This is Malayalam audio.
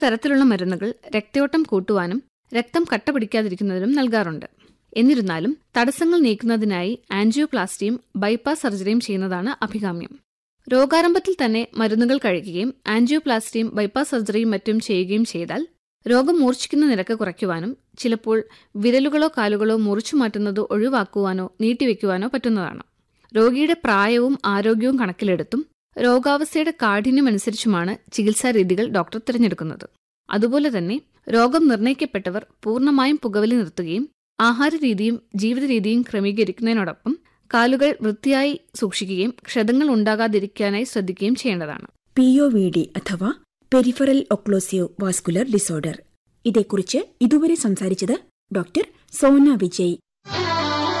തരത്തിലുള്ള മരുന്നുകൾ രക്തയോട്ടം കൂട്ടുവാനും രക്തം കട്ട പിടിക്കാതിരിക്കുന്നതിനും നൽകാറുണ്ട് എന്നിരുന്നാലും തടസ്സങ്ങൾ നീക്കുന്നതിനായി ആൻജിയോപ്ലാസ്റ്റിയും ബൈപ്പാസ് സർജറിയും ചെയ്യുന്നതാണ് അഭികാമ്യം രോഗാരംഭത്തിൽ തന്നെ മരുന്നുകൾ കഴിക്കുകയും ആൻജിയോപ്ലാസ്റ്റിയും ബൈപ്പാസ് സർജറിയും മറ്റും ചെയ്യുകയും ചെയ്താൽ രോഗം മൂർച്ഛിക്കുന്ന നിരക്ക് കുറയ്ക്കുവാനും ചിലപ്പോൾ വിരലുകളോ കാലുകളോ മുറിച്ചു മാറ്റുന്നത് ഒഴിവാക്കുവാനോ നീട്ടിവെക്കുവാനോ പറ്റുന്നതാണ് രോഗിയുടെ പ്രായവും ആരോഗ്യവും കണക്കിലെടുത്തും രോഗാവസ്ഥയുടെ കാഠിന്യമനുസരിച്ചുമാണ് ചികിത്സാ രീതികൾ ഡോക്ടർ തിരഞ്ഞെടുക്കുന്നത് അതുപോലെ തന്നെ രോഗം നിർണയിക്കപ്പെട്ടവർ പൂർണ്ണമായും പുകവലി നിർത്തുകയും ആഹാരരീതിയും ജീവിതരീതിയും ക്രമീകരിക്കുന്നതിനോടൊപ്പം കാലുകൾ വൃത്തിയായി സൂക്ഷിക്കുകയും ക്ഷതങ്ങൾ ഉണ്ടാകാതിരിക്കാനായി ശ്രദ്ധിക്കുകയും ചെയ്യേണ്ടതാണ് പി ഒ വി ഡി അഥവാ പെരിഫറൽ ഒക്ലോസിയോ വാസ്കുലർ ഡിസോർഡർ ഇതേക്കുറിച്ച് ഇതുവരെ സംസാരിച്ചത് ഡോക്ടർ സോന വിജയ്